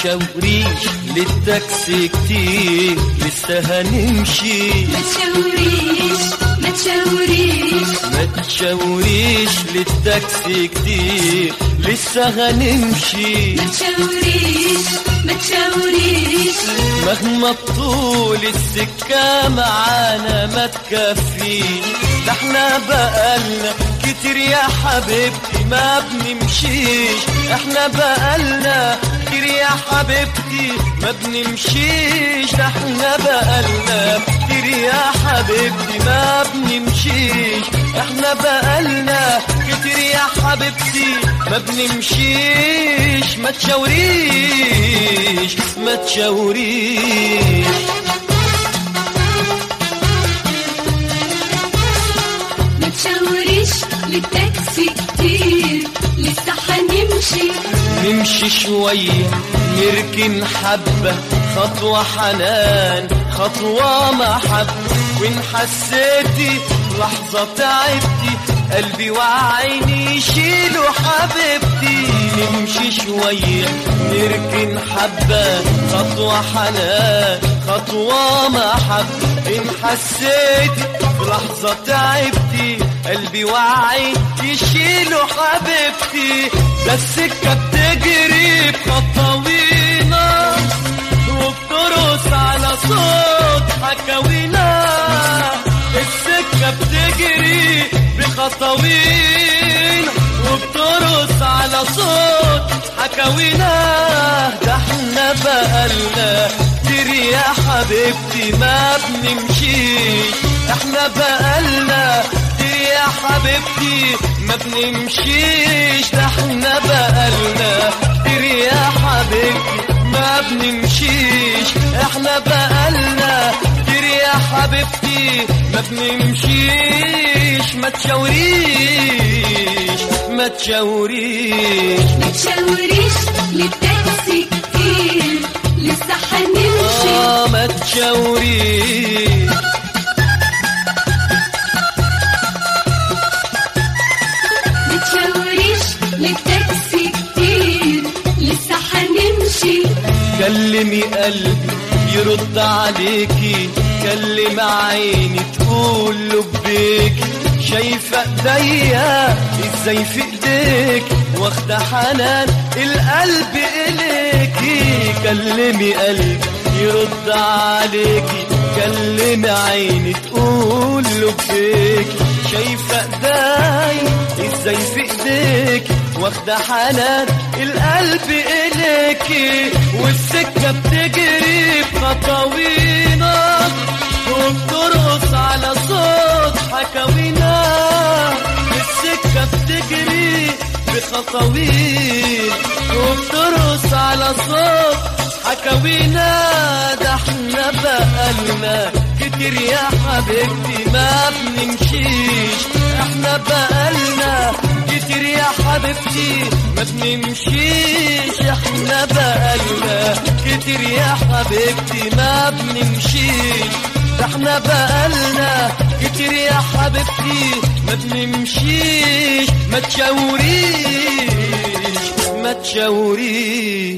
تشاوريش للتاكسي كتير لسه هنمشي ما تشاوريش ما تشاوريش ما تشاوريش للتاكسي كتير لسه هنمشي ما تشاوريش ما تشاوريش مهما طول السكة معانا ما تكفيش ده احنا بقالنا كتير يا حبيبتي ما بنمشيش احنا بقالنا كتير يا حبيبتي ما بنمشيش ده احنا بقالنا كتير يا حبيبتي ما بنمشيش احنا بقالنا كتير يا حبيبتي ما بنمشيش ما تشاوريش ما تشاوريش ما تشاوريش للتاكسي كتير لسه هنمشي نمشي شوية نركن حبة خطوة حنان خطوة محبة وإن حسيتي لحظة تعبتي قلبي وعيني يشيلوا حبيبتي نمشي شوية نركن حبة خطوة حنان خطوة محبة إن حسيتي لحظة تعبتي قلبي وعي يشيلوا حبيبتي ده السكة بتجري بخطوينا وبترقص على صوت حكاوينا السكة بتجري بخطوينا وبترقص على صوت حكاوينا ده احنا بقالنا كتير يا حبيبتي ما بنمشيش احنا بقالنا كتير يا حبيبتي ما بنمشيش ده احنا بقالنا كتير يا حبيبتي ما بنمشيش احنا بقالنا كتير يا حبيبتي ما بنمشيش ما تشاوريش ما تشاوريش ما تشاوريش للتاكسي كتير لسه هنمشي اه ما تشاوريش ما تشاوريش للتاكسي كتير لسه هنمشي كلمي قلبي يرد عليكي كلم عيني تقول لبيك شايفة ايديا ازاي في ايديك واخدة حنان القلب اليكي كلمي قلبي يرد عليكي كلمي عيني تقول لبيك شايفة ايديا ازاي في ايديك واخدة حنان القلب اليكي والسكة بتجري بخطوينا وبترقص على صوت حكاوينا السكة بتجري بخطوين وبترقص على صوت حكاوينا ده احنا بقالنا كتير يا حبيبتي ما بنمشيش احنا بقالنا كتير يا حبيبتي ما بنمشيش احنا بقالنا كتير يا حبيبتي ما بنمشيش ده احنا بقالنا كتير يا حبيبتي ما بنمشيش ما تشاوريش ما تشاوريش